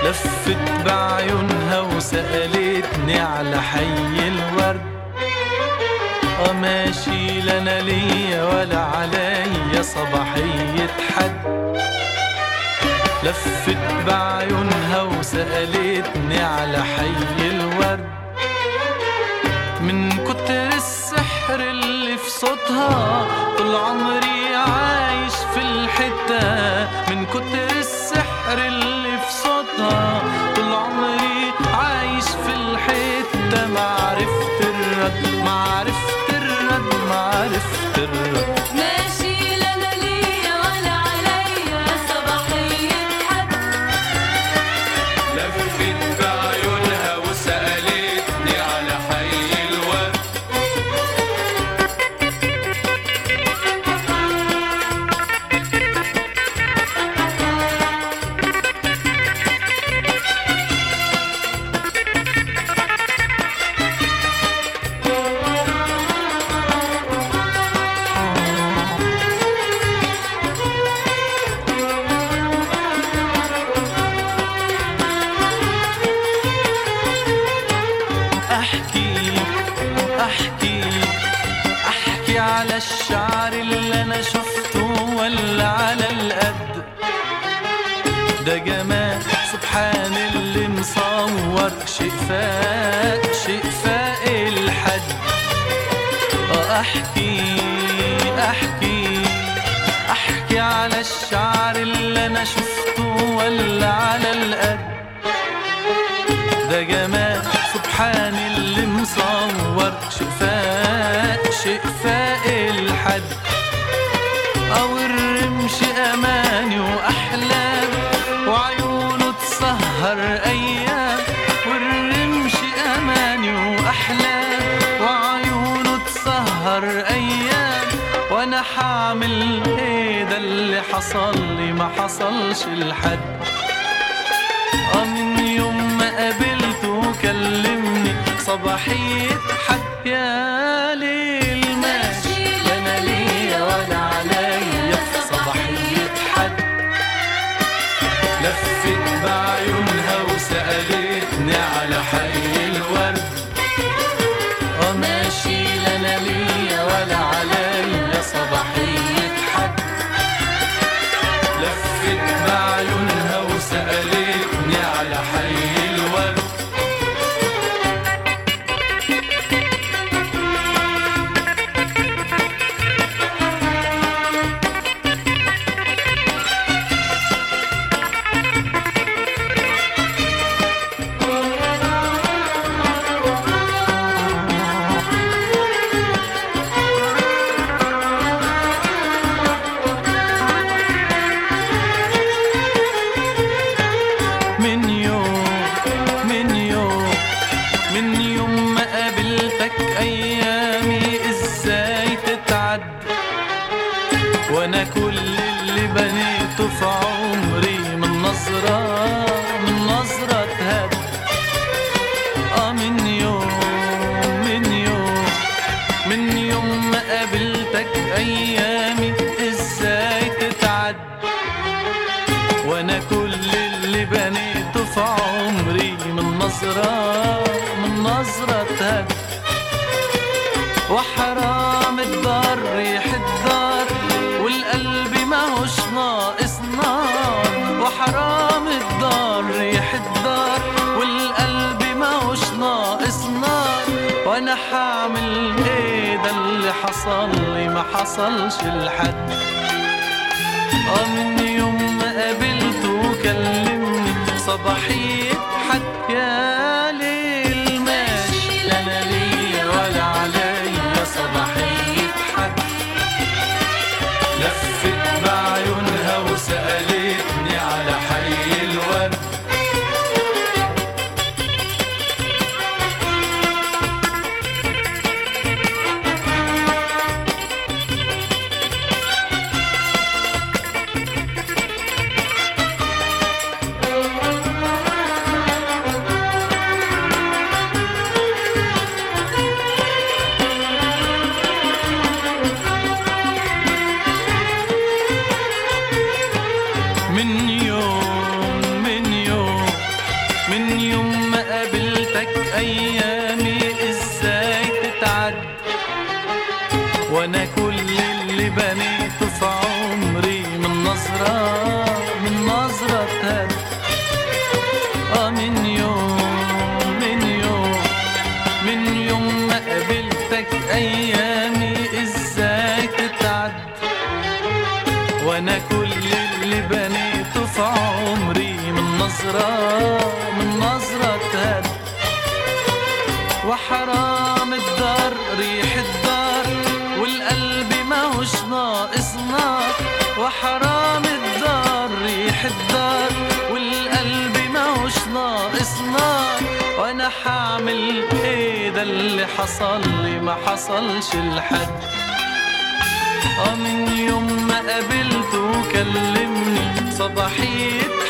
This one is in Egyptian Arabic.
لفت بعيونها وسألتني على حي الورد اه ماشي لنا ليا ولا عليا صباحية حد لفت بعيونها وسألتني على حي الورد من كتر السحر اللي في صوتها طول عمري عايش في الحتة من كتر السحر اللي في صوتها طول عمري عايش في الحتة ما عرفت الرد ما عرفت الرد ما عرفت الرد ماشي لنا ليا ولا عليا صباحية حد لفت بعيونها وسألتني على حي الورد احكي احكي احكي على الشعر اللي انا شفته ولا على القد ده جمال سبحان اللي مصور شيء فاق شيء فاق الحد اه احكي احكي احكي على الشعر اللي انا شفته ولا على القد ده جمال سبحان اللي مصور شفاء شفاء الحد او الرمش اماني واحلام وعيونه تسهر ايام والرمش اماني واحلام وعيونه تسهر ايام وانا حامل ايه ده اللي حصل لي ما حصلش لحد اه من يوم ما قابلته كلمني صباحية حد يا ليل ماشي لا انا ليا ولا عليا صباحية حد لفت بعيونها وسألتني على حي الورد اه ماشي لا انا ليا ولا عليا صباحية حد لفت بعيونها وسألتني على حي الورد من يوم من يوم من يوم ما قابلتك ايامي ازاي تتعد وانا كل اللي بنيته في عمري من نظرة من نظرة تهد اه من يوم من يوم من يوم ما قابلتك ايامي ازاي تتعد وانا كل اللي بنيته في عمري من نظرة من نظرة هد وحرام الدار ريح الدار والقلب ماهوش ناقص نار وحرام الدار ريح الدار والقلب ماهوش ناقص نار وانا حامل ايه ده اللي حصل لي ما حصلش لحد اه من يوم ما قابلته كلمني صباحية حد يا ليل ماشي لا انا ليا ولا عليا صباحية حد لفت بعيونها وسألتني على حي الورد نظرة من نظرة تهد وحرام الدار ريح الدار والقلب ما هوش ناقص نار وحرام الدار ريح الدار والقلب ما هوش ناقص نار وانا حعمل ايه ده اللي حصل لي ما حصلش لحد اه من يوم ما قابلته وكلمني صباحية